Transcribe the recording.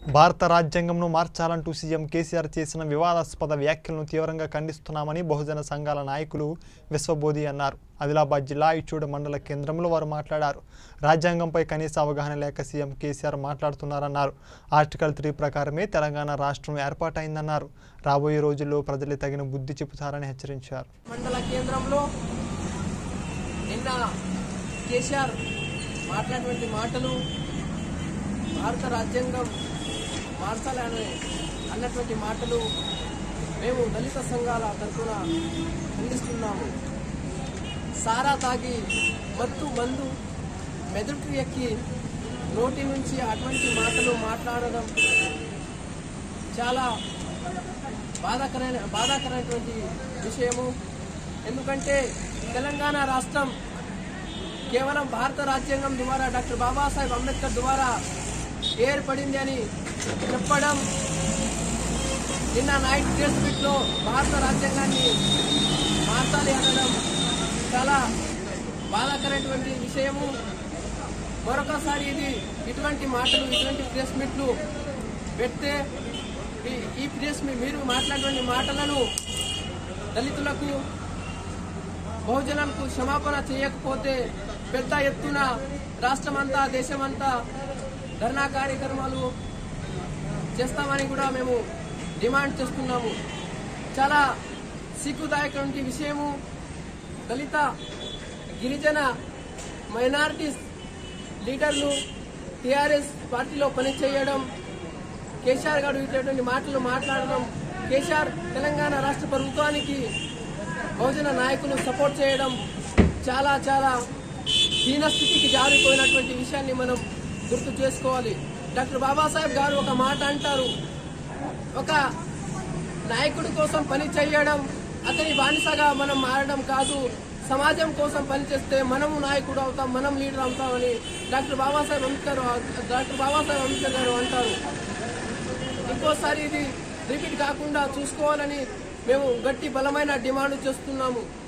భారత రాజ్యాంగంను మార్చాలంటూ సీఎం కేసీఆర్ చేసిన వివాదాస్పద వ్యాఖ్యలను తీవ్రంగా ఖండిస్తున్నామని బహుజన సంఘాల నాయకులు విశ్వబోధి అన్నారు ఆదిలాబాద్ జిల్లా ఇచ్చూడు మండల కేంద్రంలో వారు మాట్లాడారు రాజ్యాంగంపై కనీస అవగాహన లేక సీఎం కేసీఆర్ మాట్లాడుతున్నారన్నారు ఆర్టికల్ త్రీ ప్రకారమే తెలంగాణ రాష్ట్రం ఏర్పాటైందన్నారు రాబోయే రోజుల్లో ప్రజలు తగిన బుద్ధి చెబుతారని హెచ్చరించారు మండల కేంద్రంలో నిన్న కేసీఆర్ మాట్లాడినటువంటి మాటలు భారత రాజ్యాంగం మార్చాలని అన్నటువంటి మాటలు మేము దళిత సంఘాల తరఫున ఖండిస్తున్నాము సారా తాగి మత్తు మందు మెదడుకు ఎక్కి నోటి నుంచి అటువంటి మాటలు మాట్లాడడం చాలా బాధాకరమైన బాధాకరమైనటువంటి విషయము ఎందుకంటే తెలంగాణ రాష్ట్రం కేవలం భారత రాజ్యాంగం ద్వారా డాక్టర్ బాబాసాహెబ్ అంబేద్కర్ ద్వారా ఏర్పడింది అని చెప్పడం నిన్న నైట్ ప్రెస్ మీట్ లో భారత రాజ్యాంగాన్ని మార్చాలి అనడం చాలా బాధాకరమైనటువంటి విషయము మరొకసారి ఇది ఇటువంటి మాటలు ఇటువంటి ప్రెస్ మీట్లు పెడితే ఈ- ఈ ప్రెస్ మీ- మీరు మాట్లాడినటువంటి మాటలను దళితులకు బహుజనులకు క్షమాపణ చేయకపోతే పెద్ద ఎత్తున రాష్ట్రమంతా దేశమంతా ధర్నా కార్యక్రమాలు చేస్తామని కూడా మేము డిమాండ్ చేస్తున్నాము చాలా సిగ్గుదాయకమైన విషయము దళిత గిరిజన మైనారిటీస్ లీడర్లు టీఆర్ఎస్ పార్టీలో పనిచేయడం కేసీఆర్ గారు ఇటువంటి మాటలు మాట్లాడడం కేసీఆర్ తెలంగాణ రాష్ట్ర ప్రభుత్వానికి బహుజన నాయకులు సపోర్ట్ చేయడం చాలా చాలా దీనస్థితికి జారిపోయినటువంటి విషయాన్ని మనం గుర్తు చేసుకోవాలి డాక్టర్ బాబాసాహెబ్ గారు ఒక మాట అంటారు ఒక నాయకుడి కోసం పని చేయడం అతని బానిసగా మనం మారడం కాదు సమాజం కోసం పనిచేస్తే మనము నాయకుడు అవుతాం మనం లీడర్ అవుతామని డాక్టర్ బాబాసాహెబ్ అంబేద్కర్ డాక్టర్ బాబాసాహెబ్ అంబేద్కర్ గారు అంటారు ఇంకోసారి ఇది రిపీట్ కాకుండా చూసుకోవాలని మేము గట్టి బలమైన డిమాండ్ చేస్తున్నాము